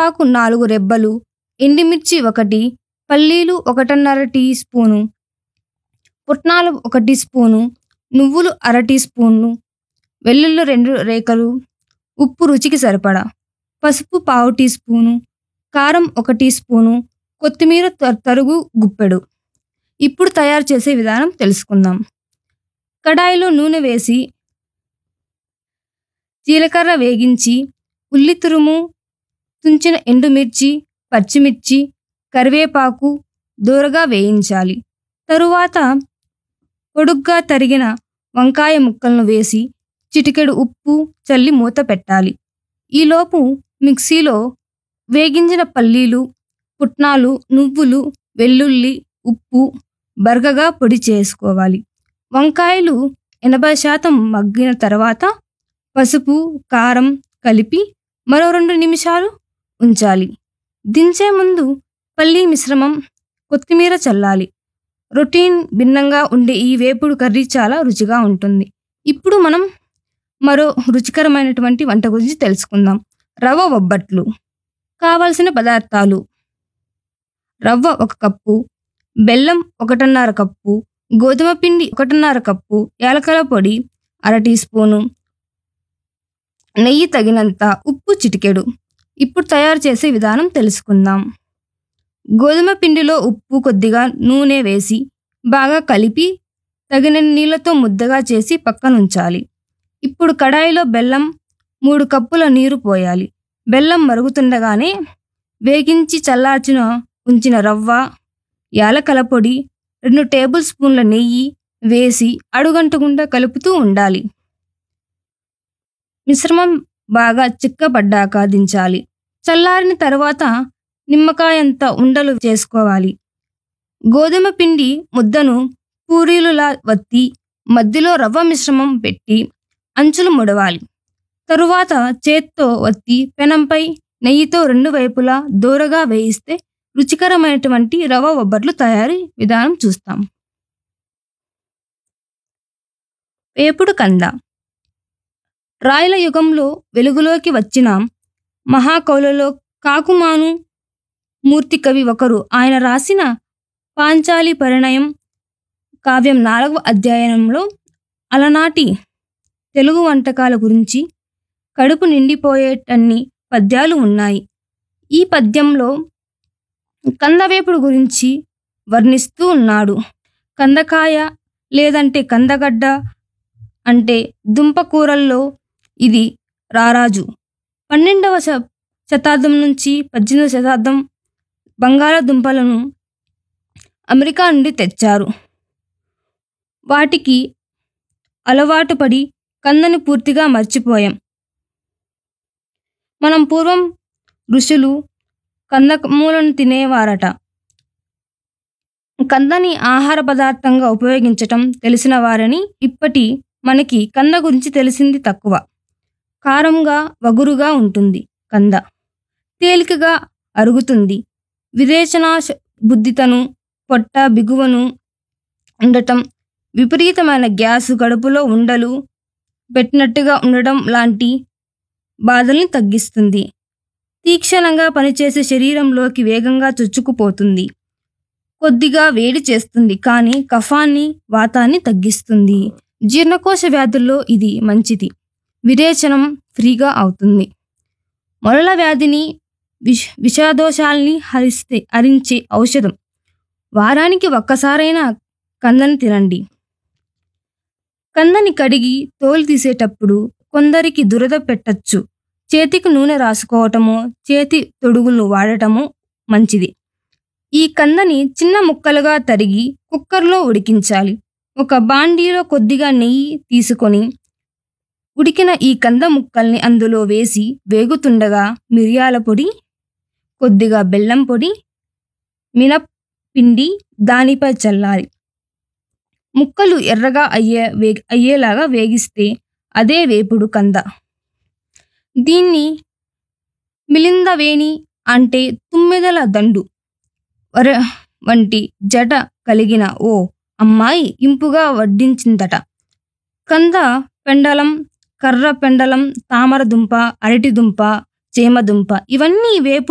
కరివేపాకు నాలుగు రెబ్బలు ఎండుమిర్చి ఒకటి పల్లీలు ఒకటిన్నర టీ స్పూను పుట్నాలు ఒక టీ స్పూను నువ్వులు అర టీ స్పూను వెల్లుల్లి రెండు రేఖలు ఉప్పు రుచికి సరిపడా పసుపు పావు టీ స్పూను కారం ఒక టీ స్పూను కొత్తిమీర త- తరుగు గుప్పెడు ఇప్పుడు తయారు చేసే విధానం తెలుసుకుందాం కడాయిలో నూనె వేసి జీలకర్ర వేగించి ఉల్లి తురుము తుంచిన ఎండుమిర్చి పచ్చిమిర్చి కరివేపాకు దూరగా వేయించాలి తరువాత పొడుగ్గా తరిగిన వంకాయ ముక్కలను వేసి చిటికెడు ఉప్పు చల్లి మూత పెట్టాలి ఈలోపు మిక్సీలో వేగించిన పల్లీలు పుట్నాలు నువ్వులు వెల్లుల్లి ఉప్పు బరగగా పొడి చేసుకోవాలి వంకాయలు ఎనభై శాతం మగ్గిన తర్వాత పసుపు కారం కలిపి మరో రెండు నిమిషాలు ఉంచాలి దించే ముందు పల్లీ మిశ్రమం కొత్తిమీర చల్లాలి రొటీన్ భిన్నంగా ఉండే ఈ వేపుడు కర్రీ చాలా రుచిగా ఉంటుంది ఇప్పుడు మనం మరో రుచికరమైనటువంటి వంట గురించి తెలుసుకుందాం రవ్వ ఒబ్బట్లు కావలసిన పదార్థాలు రవ్వ ఒక కప్పు బెల్లం ఒకటిన్నర కప్పు గోధుమ పిండి ఒకటిన్నర కప్పు యాలకల పొడి అర టీ స్పూను నెయ్యి తగినంత ఉప్పు చిటికెడు ఇప్పుడు తయారు చేసే విధానం తెలుసుకుందాం గోధుమ పిండిలో ఉప్పు కొద్దిగా నూనె వేసి బాగా కలిపి తగిన నీళ్ళతో ముద్దగా చేసి పక్కనుంచాలి ఇప్పుడు కడాయిలో బెల్లం మూడు కప్పుల నీరు పోయాలి బెల్లం మరుగుతుండగానే వేగించి చల్లార్చిన ఉంచిన రవ్వ యాలకల పొడి రెండు టేబుల్ స్పూన్ల నెయ్యి వేసి అడుగంటకుండా కలుపుతూ ఉండాలి మిశ్రమం బాగా చిక్కబడ్డాక దించాలి చల్లారిన తర్వాత నిమ్మకాయంత ఉండలు చేసుకోవాలి గోధుమ పిండి ముద్దను పూరీలులా వత్తి మధ్యలో రవ్వ మిశ్రమం పెట్టి అంచులు ముడవాలి తరువాత చేత్తో వత్తి పెనంపై నెయ్యితో రెండు వైపులా దూరగా వేయిస్తే రుచికరమైనటువంటి రవ్వ ఒబ్బట్లు తయారీ విధానం చూస్తాం వేపుడు కంద రాయల యుగంలో వెలుగులోకి వచ్చిన మహాకవులలో కాకుమాను మూర్తి కవి ఒకరు ఆయన రాసిన పాంచాలి పరిణయం కావ్యం నాలుగవ అధ్యయనంలో అలనాటి తెలుగు వంటకాల గురించి కడుపు నిండిపోయేటన్ని పద్యాలు ఉన్నాయి ఈ పద్యంలో కందవేపుడు గురించి వర్ణిస్తూ ఉన్నాడు కందకాయ లేదంటే కందగడ్డ అంటే దుంప కూరల్లో ఇది రారాజు పన్నెండవ శ శతాబ్దం నుంచి పద్దెనిమిదవ శతాబ్దం బంగాళదుంపలను అమెరికా నుండి తెచ్చారు వాటికి అలవాటు పడి కందని పూర్తిగా మర్చిపోయాం మనం పూర్వం ఋషులు కందమూలను తినేవారట కందని ఆహార పదార్థంగా ఉపయోగించటం తెలిసిన వారని ఇప్పటి మనకి కంద గురించి తెలిసింది తక్కువ కారంగా వగురుగా ఉంటుంది కంద తేలికగా అరుగుతుంది విరేచనా శ- బుద్ధితను పొట్ట బిగువను ఉండటం విపరీతమైన గ్యాసు గడుపులో ఉండలు పెట్టినట్టుగా ఉండడం లాంటి బాధల్ని తగ్గిస్తుంది తీక్షణంగా పనిచేసే శరీరంలోకి వేగంగా చొచ్చుకుపోతుంది కొద్దిగా వేడి చేస్తుంది కానీ కఫాన్ని వాతాన్ని తగ్గిస్తుంది జీర్ణకోశ వ్యాధుల్లో ఇది మంచిది విరేచనం ఫ్రీగా అవుతుంది మొరల వ్యాధిని విష విషాదోషాల్ని హరిస్తే హరించే ఔషధం వారానికి ఒక్కసారైనా కందని తినండి కందని కడిగి తోలు తీసేటప్పుడు కొందరికి దురద పెట్టచ్చు చేతికి నూనె రాసుకోవటమో చేతి తొడుగులు వాడటము మంచిది ఈ కందని చిన్న ముక్కలుగా తరిగి కుక్కర్లో ఉడికించాలి ఒక బాండీలో కొద్దిగా నెయ్యి తీసుకొని ఉడికిన ఈ కంద ముక్కల్ని అందులో వేసి వేగుతుండగా మిరియాల పొడి కొద్దిగా బెల్లం పొడి మినప్పిండి దానిపై చల్లాలి ముక్కలు ఎర్రగా అయ్యే వే అయ్యేలాగా వేగిస్తే అదే వేపుడు కంద దీన్ని మిలిందవేణి అంటే తుమ్మెదల దండు వర వంటి జట కలిగిన ఓ అమ్మాయి ఇంపుగా వడ్డించిందట కంద పెండలం కర్ర పెండలం తామర దుంప అరటి దుంప చేమదుంప ఇవన్నీ వేపు